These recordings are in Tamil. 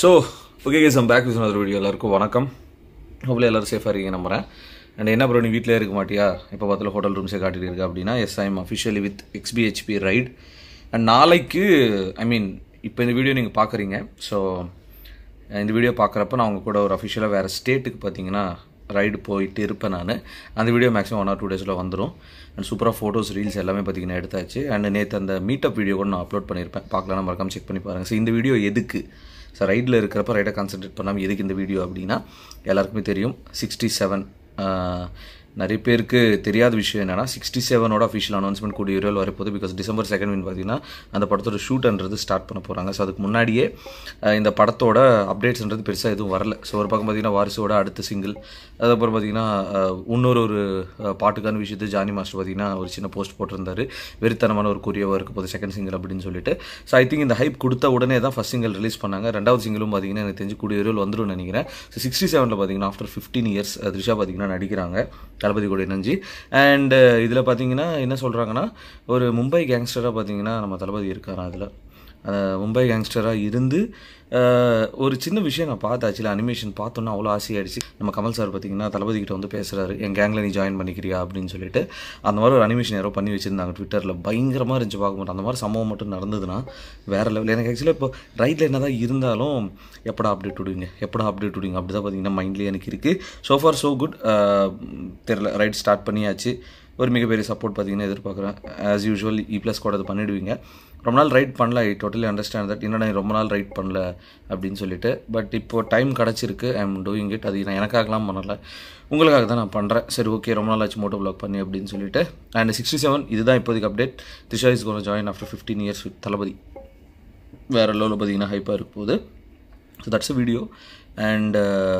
so okay guys I'm back with another video எல்லாருக்கும் வணக்கம் ஹோப்ல எல்லாரும் சேஃபாக இருக்கீங்க நம்புறேன் அண்ட் என்ன ப்ரோ நீ வீட்டிலே இருக்க மாட்டியா இப்போ பார்த்தாலும் ஹோட்டல் ரூம்ஸே காட்டிட்டு இருக்கா அப்படின்னா yes I'm officially with XBHP right and நாளைக்கு ஐ மீன் இப்போ இந்த வீடியோ நீங்கள் பார்க்குறீங்க ஸோ இந்த வீடியோ பார்க்குறப்ப நான் உங்க கூட ஒரு அஃபிஷியலாக வேறு ஸ்டேட்டுக்கு பார்த்தீங்கன்னா ரைடு போயிட்டு இருப்பேன் நான் அந்த video maximum one or two டேஸில் வந்துடும் அண்ட் சூப்பராக ஃபோட்டோஸ் ரீல்ஸ் எல்லாமே பார்த்தீங்கன்னா எடுத்தாச்சு அண்ட் நேற்று அந்த மீட்டப் வீடியோ கூட நான் அப்லோட் பண்ணியிருப்பேன் பார்க்கலாம் மறக்காம செக் பண்ணி பாருங்கள் ஸோ இந்த வீடியோ எதுக்கு ஸோ ரைடில் இருக்கிறப்ப ரைடை கான்சென்ட்ரேட் பண்ணாமல் எதுக்கு இந்த வீடியோ அப்படின்னா எல்லாருக்குமே தெரியும் சிக்ஸ்டி செவன் நிறைய பேருக்கு தெரியாத விஷயம் என்னன்னா சிக்ஸ்டி செவனோட அஃபிஷியல் அனௌன்ஸ்மெண்ட் கூடிய விரைவில் வரப்போகுது பிகாஸ் டிசம்பர் செகண்ட் வீன் பார்த்தீங்கன்னா அந்த படத்தோட ஷூட்ன்றது ஸ்டார்ட் பண்ண போகிறாங்க ஸோ அதுக்கு முன்னாடியே அஹ், இந்த படத்தோட அப்டேட்ஸ்ன்றது பெருசாக எதுவும் வரல ஸோ ஒரு பக்கம் பார்த்தீங்கன்னா வாரிசோட அடுத்த சிங்கிள் அதுக்கப்புறம் பார்த்தீங்கன்னா அஹ், இன்னொரு ஒரு அஹ், பாட்டுக்கான விஷயத்தை ஜானி மாஸ்டர் பார்த்தீங்கன்னா ஒரு சின்ன போஸ்ட் போட்டிருந்தாரு வெறித்தனமான ஒரு குறியவாக இருக்க போது செகண்ட் சிங்கிள் அப்படின்னு சொல்லிட்டு ஸோ ஐ திங்க் இந்த ஹைப் கொடுத்த உடனே தான் ஃபஸ்ட் சிங்கிள் ரிலீஸ் பண்ணாங்க ரெண்டாவது சிங்கிளும் பார்த்தீங்கன்னா எனக்கு தெரிஞ்சு கூடிய விரைவில் வந்துடும் நினைக்கிறேன் ஸோ சிக்ஸ்டி செவனில் பார்த்தீங்கன்னா ஆஃப்டர் ஃபிஃப்டீன் இயர்ஸ் த்ரிஷா பார்த்தீங்கன்னா நடிக்கிறாங்க தளபதி கூட இணைஞ்சு அண்ட் இதில் பார்த்தீங்கன்னா என்ன சொல்கிறாங்கன்னா ஒரு மும்பை கேங்ஸ்டராக பார்த்தீங்கன்னா நம்ம தளபதி இருக்காராம் அதில் மும்பை கேங்ஸ்டராக இருந்து அஹ், ஒரு சின்ன விஷயம் நான் பார்த்தேன் ஆக்சுவலி அனிமேஷன் பார்த்தோன்னா அவ்வளோ ஆசையாயிடுச்சு நம்ம கமல் சார் பார்த்தீங்கன்னா தளபதி கிட்ட வந்து பேசுகிறாரு என் கேங்கில் நீ ஜாயின் பண்ணிக்கிறியா அப்படின்னு சொல்லிட்டு அந்த மாதிரி ஒரு அனிமேஷன் யாரோ பண்ணி வச்சுருந்தாங்க ட்விட்டரில் பயங்கரமாக இருந்துச்சு பார்க்க மாட்டோம் அந்த மாதிரி சம்பவம் மட்டும் நடந்ததுன்னா வேறு லெவல் எனக்கு ஆக்சுவலாக இப்போ ரைட்டில் என்ன தான் இருந்தாலும் எப்படா அப்டேட் விடுவீங்க எப்படா அப்டேட் விடுவீங்க அப்படி தான் பார்த்தீங்கன்னா மைண்ட்லேயே எனக்கு இருக்குது ஸோ ஃபார் ஸோ குட் தெரில ரைட் ஸ்டார்ட் பண்ணியாச்சு ஒரு மிகப்பெரிய சப்போர்ட் பார்த்தீங்கன்னா எதிர்பார்க்குறேன் ஆஸ் யூஷுவல் இ ப்ளஸ் கூட அது பண்ணிடுவீங்க ரொம்ப நாள் ரைட் பண்ணல ஐ டோட்டலி அண்டர்ஸ்டாண்ட் தட் என்னடா நீ ரொம்ப நாள் ரைட் பண்ணல அப்படின்னு சொல்லிட்டு பட் இப்போ டைம் கிடச்சிருக்கு ஐ எம் டூயிங் இட் அது நான் எனக்காகலாம் பண்ணலை உங்களுக்காக தான் நான் பண்ணுறேன் சரி ஓகே ரொம்ப நாள் ஆச்சு மோட்டோ ப்ளாக் பண்ணி அப்படின்னு சொல்லிட்டு அண்ட் சிக்ஸ்டி செவன் இதுதான் இப்போதைக்கு update Disha is gonna join after fifteen years with Thalapathy வேறு லெவலில் பார்த்தீங்கன்னா ஹைப்பாக இருக்க போகுது so that's a video and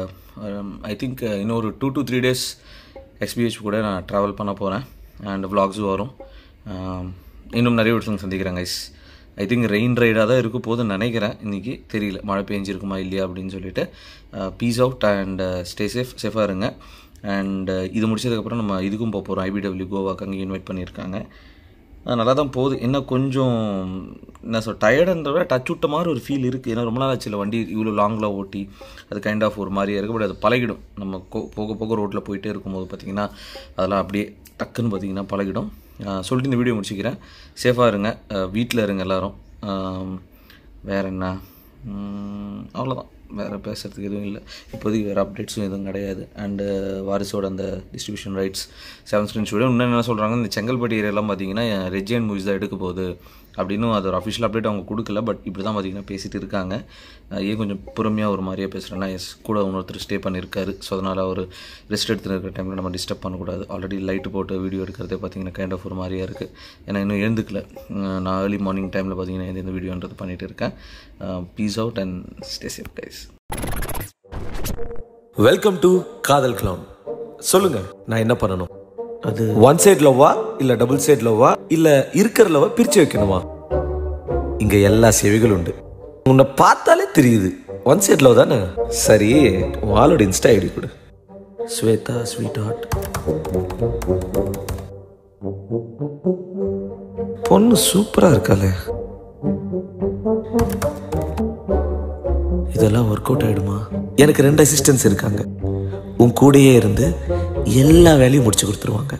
I think இன்னொரு two to three days XBHP கூட நான் ட்ராவல் பண்ண போகிறேன் அண்ட் vlogsம் வரும் Um, இன்னும் நிறைய விஷயம் சந்திக்கிறேன் கைஸ் ஐ திங்க் ரெயின் ரைடாக தான் இருக்க போதுன்னு நினைக்கிறேன் இன்றைக்கி தெரியல மழை பெஞ்சிருக்குமா இல்லையா அப்படின்னு சொல்லிட்டு peace out and stay safe சேஃபாக இருங்க அண்ட் இது முடிச்சதுக்கப்புறம் நம்ம இதுக்கும் போக போகிறோம் ஐபிடபிள்யூ கோவாக்கு அங்கே இன்வைட் பண்ணியிருக்காங்க அது நல்லா தான் போகுது என்ன கொஞ்சம் என்ன சொல் டயர்டுன்ற விட டச் விட்ட மாதிரி ஒரு ஃபீல் இருக்குது ஏன்னா ரொம்ப நாள் ஆச்சு இல்லை வண்டி இவ்வளோ லாங்கில் ஓட்டி அது கைண்ட் ஆஃப் ஒரு மாதிரியாக இருக்குது பட் அது பழகிடும் நம்ம கோ- போக போக ரோட்டில் போயிட்டே இருக்கும்போது பார்த்திங்கன்னா அதெல்லாம் அப்படியே டக்குன்னு பார்த்திங்கன்னா பழகிடும் ஆஹ் சொல்லிட்டு இந்த வீடியோ முடிச்சுக்கிறேன் சேஃபாக இருங்க வீட்டில் இருங்க எல்லாரும் ஆம், வேற என்ன ம், அவ்வளோதான் வேறு பேசுகிறதுக்கு எதுவும் இல்லை இப்போதைக்கு வேறு அப்டேட்ஸும் எதுவும் கிடையாது அண்டு வாரிசோட அந்த distribution rights seven screen studio இன்னும் என்ன சொல்கிறாங்க இந்த செங்கல்பட்டு ஏரியாலாம் பார்த்தீங்கன்னா ரெஜியன் மூவிஸ் தான் எடுக்க போகுது அப்படின்னு அது ஒரு அஃபிஷியல் அப்டேட் அவங்க கொடுக்கல பட் இப்படி தான் பார்த்தீங்கன்னா பேசிட்டு இருக்காங்க அஹ் ஏன் கொஞ்சம் பொறுமையாக ஒரு மாதிரியாக பேசுகிறேன்னா எஸ் கூட இன்னொருத்தர் ஸ்டே பண்ணியிருக்காரு ஸோ அதனால் அவர் ரெஸ்ட் எடுத்துட்டு இருக்கிற டைமில் நம்ம டிஸ்டர்ப் பண்ணக்கூடாது ஆல்ரெடி லைட்டு போட்டு வீடியோ எடுக்கிறதே பார்த்தீங்கன்னா கைண்ட் ஆஃப் ஒரு மாதிரியாக இருக்குது ஏன்னா இன்னும் எழுந்துக்கல அஹ் நான் ஏர்லி மார்னிங் டைமில் பார்த்தீங்கன்னா இந்த- இந்த வீடியோன்றது பண்ணிட்டு இருக்கேன் peace out and stay safe guys welcome to Kadhal clown சொல்லுங்க நான் என்ன பண்ணணும் அது ஒன் சைட் லவ்வா இல்ல டபுள் சைட் லவ்வா இல்ல இருக்கிற லவ்வா பிரிச்சு வைக்கணுமா இங்க எல்லா சேவைகளும் உண்டு உன்னை பார்த்தாலே தெரியுது ஒன் சைட் லவ் தானே சரி உன் ஆளோட இன்ஸ்டா ஐடி கொடு ஸ்வேதா ஸ்வீட் ஹார்ட் பொண்ணு சூப்பரா இருக்காளே இதெல்லாம் ஒர்க் அவுட் ஆயிடுமா எனக்கு ரெண்டு அசிஸ்டன்ஸ் இருக்காங்க உன் கூடயே இருந்து எல்லா வேலையும் முடிச்சு கொடுத்துருவாங்க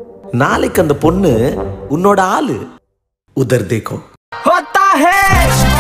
நாளைக்கு அந்த பொண்ணு உன்னோட ஆளு உதர் தேக்கோ